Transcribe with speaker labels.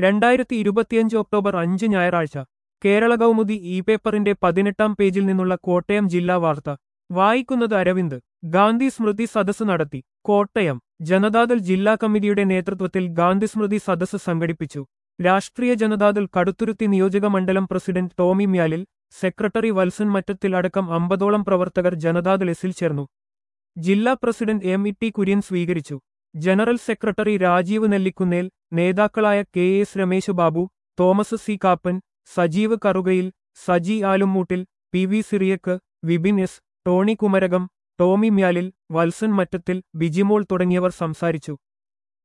Speaker 1: രണ്ടായിരത്തി ഇരുപത്തിയഞ്ച് ഒക്ടോബർ അഞ്ച് ഞായറാഴ്ച കേരള കൗമുദി ഇ പേപ്പറിന്റെ പതിനെട്ടാം പേജിൽ നിന്നുള്ള കോട്ടയം ജില്ലാ വാർത്ത വായിക്കുന്നത് അരവിന്ദ് ഗാന്ധി സ്മൃതി സദസ്സ് നടത്തി കോട്ടയം ജനതാദൾ ജില്ലാ കമ്മിറ്റിയുടെ നേതൃത്വത്തിൽ ഗാന്ധി സ്മൃതി സദസ്സ് സംഘടിപ്പിച്ചു രാഷ്ട്രീയ ജനതാദൾ കടുത്തുരുത്തി നിയോജക മണ്ഡലം പ്രസിഡന്റ് ടോമി മ്യാലിൽ സെക്രട്ടറി വത്സൻ മറ്റത്തിൽ അടക്കം അമ്പതോളം പ്രവർത്തകർ ജനതാദൾ എസിൽ ചേർന്നു ജില്ലാ president M E T Kurian സ്വീകരിച്ചു ജനറൽ സെക്രട്ടറി രാജീവ് നെല്ലിക്കുന്നേൽ നേതാക്കളായ K S Ramesh Babu Thomas C Kappan Sajeev Karukayil Saji Alummoottil P V Cyriac Vipin S Tony Kumarakom Tomy Myalil Valsan Mattathil Bijimol തുടങ്ങിയവർ സംസാരിച്ചു